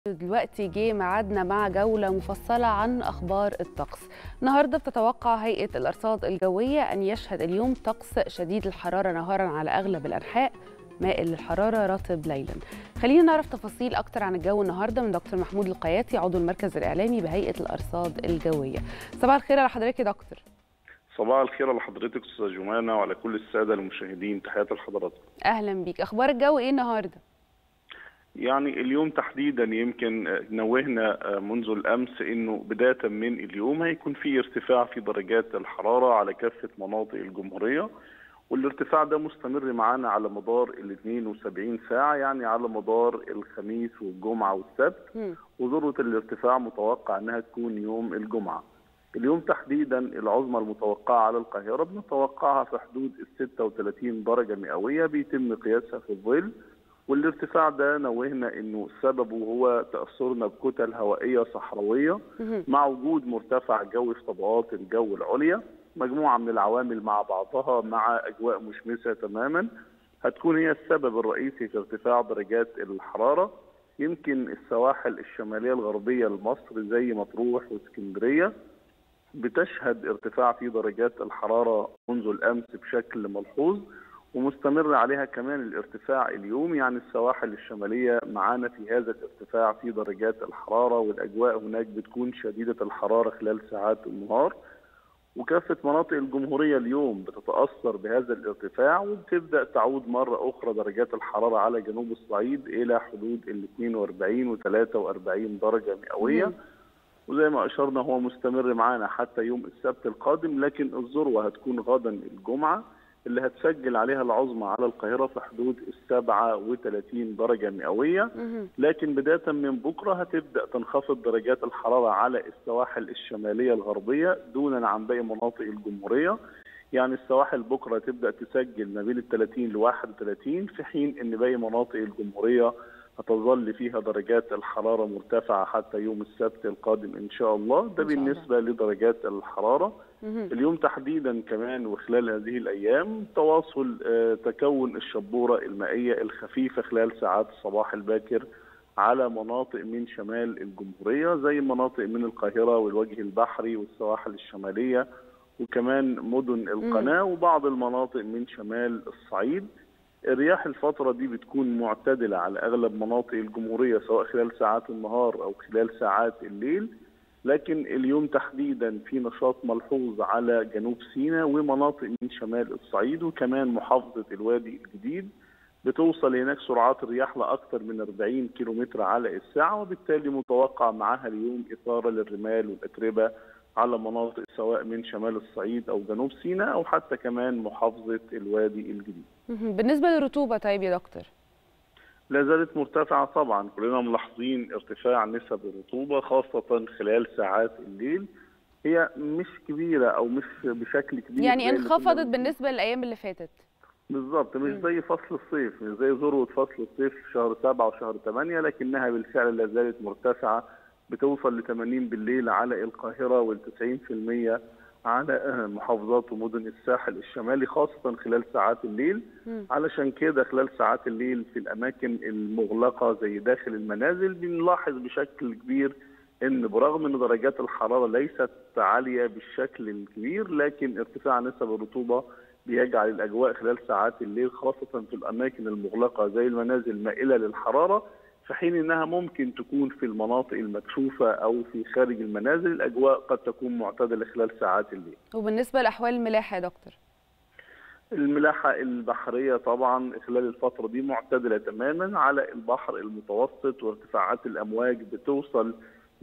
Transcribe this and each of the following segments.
دلوقتي جه ميعادنا مع جولة مفصلة عن أخبار الطقس النهاردة بتتوقع هيئة الأرصاد الجوية أن يشهد اليوم طقس شديد الحرارة نهارا على أغلب الأنحاء مائل للحرارة رطب ليلا خلينا نعرف تفاصيل أكتر عن الجو النهاردة من دكتور محمود القياتي عضو المركز الإعلامي بهيئة الأرصاد الجوية صباح الخير على حضرتك يا دكتور صباح الخير على حضرتك استاذ جمانه وعلى كل الساده المشاهدين تحياتي لحضراتكم أهلا بيك أخبار الجو إيه النهاردة؟ يعني اليوم تحديدا يمكن نوهنا منذ الامس انه بدايه من اليوم هيكون في ارتفاع في درجات الحراره على كافه مناطق الجمهوريه والارتفاع ده مستمر معانا على مدار ال 72 ساعه يعني على مدار الخميس والجمعه والسبت وذروه الارتفاع متوقع انها تكون يوم الجمعه. اليوم تحديدا العظمى المتوقعه على القاهره بنتوقعها في حدود ال 36 درجه مئويه بيتم قياسها في الظل والارتفاع ده نوهنا انه سببه هو تاثرنا بكتل هوائيه صحراويه مع وجود مرتفع جوي في طبقات الجو العليا مجموعه من العوامل مع بعضها مع اجواء مشمسه تماما هتكون هي السبب الرئيسي في ارتفاع درجات الحراره يمكن السواحل الشماليه الغربيه لمصر زي مطروح واسكندريه بتشهد ارتفاع في درجات الحراره منذ الامس بشكل ملحوظ ومستمر عليها كمان الارتفاع اليوم يعني السواحل الشمالية معانا في هذا الارتفاع في درجات الحرارة والأجواء هناك بتكون شديدة الحرارة خلال ساعات النهار وكافة مناطق الجمهورية اليوم بتتأثر بهذا الارتفاع وبتبدأ تعود مرة أخرى درجات الحرارة على جنوب الصعيد إلى حدود ال 42 و 43 درجة مئوية وزي ما أشرنا هو مستمر معانا حتى يوم السبت القادم لكن الذروة هتكون غدا الجمعة اللي هتسجل عليها العظمى على القاهرة في حدود ال 37 درجة مئوية لكن بداية من بكرة هتبدأ تنخفض درجات الحرارة على السواحل الشمالية الغربية دونا عن باقي مناطق الجمهورية يعني السواحل بكرة تبدأ تسجل ما بين ال 30 ل 31 في حين ان باقي مناطق الجمهورية هتظل فيها درجات الحرارة مرتفعة حتى يوم السبت القادم إن شاء الله ده بالنسبة لدرجات الحرارة اليوم تحديدا كمان وخلال هذه الأيام تواصل تكون الشبورة المائية الخفيفة خلال ساعات الصباح الباكر على مناطق من شمال الجمهورية زي مناطق من القاهرة والوجه البحري والسواحل الشمالية وكمان مدن القناة وبعض المناطق من شمال الصعيد الرياح الفترة دي بتكون معتدلة على أغلب مناطق الجمهورية سواء خلال ساعات النهار أو خلال ساعات الليل لكن اليوم تحديدا في نشاط ملحوظ على جنوب سيناء ومناطق من شمال الصعيد وكمان محافظة الوادي الجديد بتوصل هناك سرعات الرياح لأكثر من 40 كيلومتر على الساعة وبالتالي متوقع معها اليوم إثارة للرمال والأتربة على مناطق سواء من شمال الصعيد او جنوب سيناء او حتى كمان محافظه الوادي الجديد. بالنسبه للرطوبه طيب يا دكتور؟ لا زالت مرتفعه طبعا كلنا ملاحظين ارتفاع نسب الرطوبه خاصه خلال ساعات الليل هي مش كبيره او مش بشكل كبير يعني انخفضت بالنسبه للايام اللي فاتت. بالظبط مش زي فصل الصيف مش زي ذروه فصل الصيف في شهر 7 وشهر 8 لكنها بالفعل لا زالت مرتفعه بتوصل ل 80 بالليل على القاهره وال 90% على محافظات ومدن الساحل الشمالي خاصه خلال ساعات الليل م. علشان كده خلال ساعات الليل في الاماكن المغلقه زي داخل المنازل بنلاحظ بشكل كبير ان برغم ان درجات الحراره ليست عاليه بالشكل الكبير لكن ارتفاع نسب الرطوبه بيجعل الاجواء خلال ساعات الليل خاصه في الاماكن المغلقه زي المنازل مائله للحراره في حين انها ممكن تكون في المناطق المكشوفه او في خارج المنازل الاجواء قد تكون معتدله خلال ساعات الليل. وبالنسبه لاحوال الملاحه يا دكتور؟ الملاحه البحريه طبعا خلال الفتره دي معتدله تماما على البحر المتوسط وارتفاعات الامواج بتوصل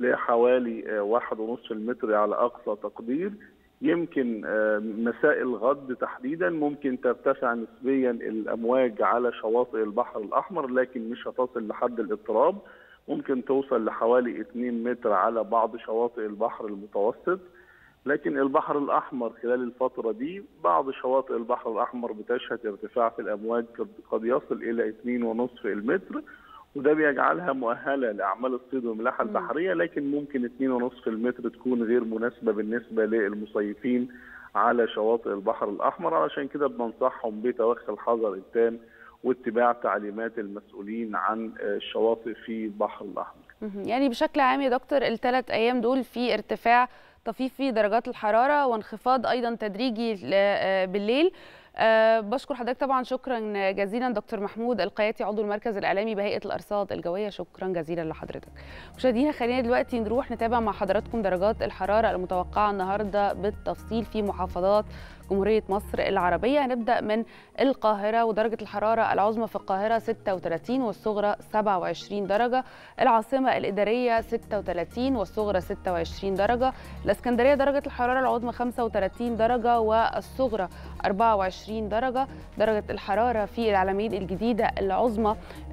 لحوالي واحد ونصف المتر على اقصى تقدير يمكن مساء الغد تحديدا ممكن ترتفع نسبيا الامواج على شواطئ البحر الاحمر لكن مش هتصل لحد الاضطراب ممكن توصل لحوالي 2 متر على بعض شواطئ البحر المتوسط لكن البحر الاحمر خلال الفتره دي بعض شواطئ البحر الاحمر بتشهد ارتفاع في الامواج قد يصل الى 2.5 المتر وده بيجعلها مؤهله لاعمال الصيد والملاحه البحريه لكن ممكن 2.5 المتر تكون غير مناسبه بالنسبه للمصيفين على شواطئ البحر الاحمر علشان كده بننصحهم بتوخي الحذر التام واتباع تعليمات المسؤولين عن الشواطئ في البحر الاحمر. يعني بشكل عام يا دكتور الثلاث ايام دول في ارتفاع طفيف في درجات الحراره وانخفاض ايضا تدريجي بالليل أه بشكر حضرتك طبعا شكرا جزيلا دكتور محمود القياتي عضو المركز الاعلامي بهيئه الارصاد الجويه شكرا جزيلا لحضرتك مشاهدينا خلينا دلوقتي نروح نتابع مع حضراتكم درجات الحراره المتوقعه النهارده بالتفصيل في محافظات جمهورية مصر العربية هنبدأ من القاهرة ودرجة الحرارة العظمى في القاهرة 36 والصغرى 27 درجة العاصمة الإدارية 36 والصغرى 26 درجة الإسكندرية درجة الحرارة العظمى 35 درجة والصغرى 24 درجة درجة الحرارة في العلمين الجديدة العظمى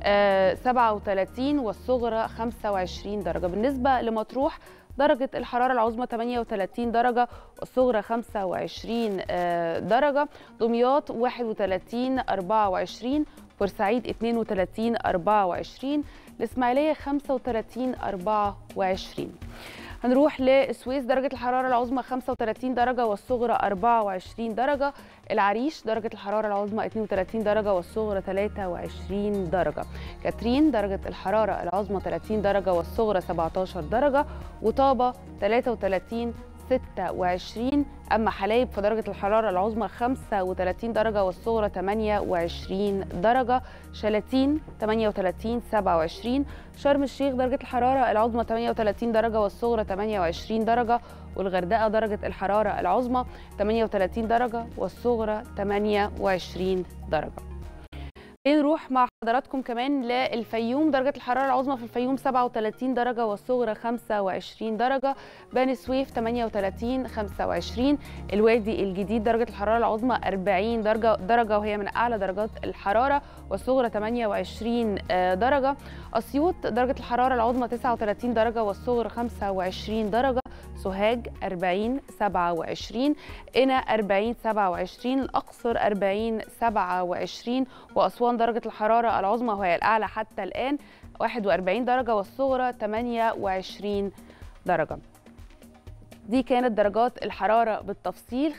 37 والصغرى 25 درجة بالنسبة لمطروح درجة الحرارة العظمى 38 درجة والصغرى 25 درجة دمياط 31 24 بورسعيد 32 24 الإسماعيلية 35 24 هنروح للسويس درجة الحرارة العظمى 35 درجة والصغرى 24 درجة العريش درجة الحرارة العظمى 32 درجة والصغرى 23 درجة كاترين درجة الحرارة العظمى 30 درجة والصغرى 17 درجة وطابة 33 26 أما حلايب فدرجة الحرارة العظمى 35 درجة والصغرى 28 درجة شلاتين 38 27 شرم الشيخ درجة الحرارة العظمى 38 درجة والصغرى 28 درجة والغردقة درجة الحرارة العظمى 38 درجة والصغرى 28 درجة نروح مع حضراتكم كمان للفيوم درجة الحرارة العظمى في الفيوم 37 درجة والصغرى 25 درجة بني سويف 38 25 الوادي الجديد درجة الحرارة العظمى 40 درجة درجة وهي من أعلى درجات الحرارة والصغرى 28 درجة أسيوط درجة الحرارة العظمى 39 درجة والصغرى 25 درجة سوهاج 40 27 قنا 40 27 الأقصر 40 27 وأسوان درجة الحرارة العظمى وهي الأعلى حتى الآن 41 درجة والصغرى 28 درجة دي كانت درجات الحرارة بالتفصيل